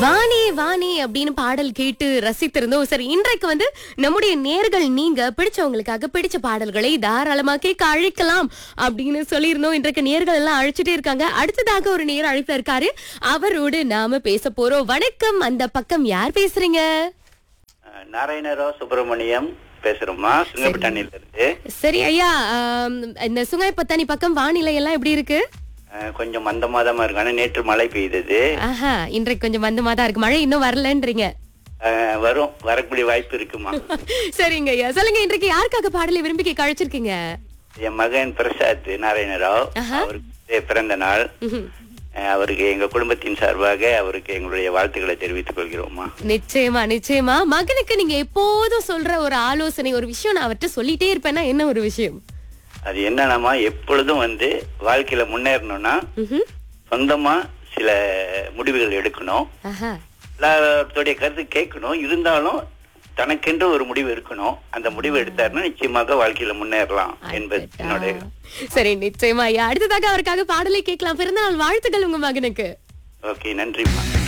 வாணி வாணி அப்படின்னு பாடல் கேட்டு ரசித்திருந்தோம் சரி இன்றைக்கு வந்து நம்முடைய நேர்கள் நீங்க பிடிச்சவங்களுக்காக பிடிச்ச பாடல்களை தாராளமா கேட்க அழைக்கலாம் அப்படின்னு சொல்லியிருந்தோம் இன்றைக்கு நேர்கள் எல்லாம் அழைச்சிட்டே இருக்காங்க அடுத்ததாக ஒரு நேர் அழைப்பு இருக்காரு அவரோடு நாம பேச போறோம் வணக்கம் அந்த பக்கம் யார் பேசுறீங்க அஹ் நாராயணராவ் சுப்பிரமணியம் பேசுறோம்மா சுங்கப்பட்டாணில இருந்து சரி ஐயா ஆம், இந்த சுங்காய்பத்தானி பக்கம் வானிலை எல்லாம் எப்படி இருக்கு அஹ் கொஞ்சம் மந்தமாதமா இருக்கு ஆனா நேற்று மழை பெய்தது ஆஹா இன்றைக்கு கொஞ்சம் மந்தமா தான் இருக்கு மழை இன்னும் வரலன்றீங்க அஹ் வரும் வரக்கூடிய வாய்ப்பு இருக்குமா சரிங்க ஐயா சொல்லுங்க இன்றைக்கு யாருக்காக பாடலை விரும்பி கேட்க அழைச்சிருக்கீங்க என் மகன் பிரசாத் நாராயணராவ் ஆஹா. அவருக்கு பிறந்த நாள் ம்ஹும். அஹ் அவருக்கு எங்க குடும்பத்தின் சார்பாக அவருக்கு எங்களுடைய வாழ்த்துக்களை தெரிவித்துக் கொள்கிறோமா நிச்சயமா நிச்சயமா மகனுக்கு நீங்க எப்போதும் சொல்ற ஒரு ஆலோசனை ஒரு விஷயம் நான் அவர்கிட்ட சொல்லிட்டே இருப்பேன்னா என்ன ஒரு விஷயம் அது என்னன்னாமா எப்பொழுதும் வந்து வாழ்க்கையில முன்னேறணும்னா ம்ஹும். சொந்தமா சில முடிவுகள் எடுக்கணும் ஆஹா எல்லாத்துடைய கருத்து கேட்கணும் இருந்தாலும் தனக்கென்று ஒரு முடிவு இருக்கணும் அந்த முடிவு எடுத்தாருன்னா நிச்சயமாக வாழ்க்கையில முன்னேறலாம் என்பது என்னுடைய சரி நிச்சயமா ஐயா அடுத்ததாக அவருக்காக பாடலை கேட்கலாம் பிறந்த நாள் வாழ்த்துக்கள் உங்க மகனுக்கு ஓகே நன்றிம்மா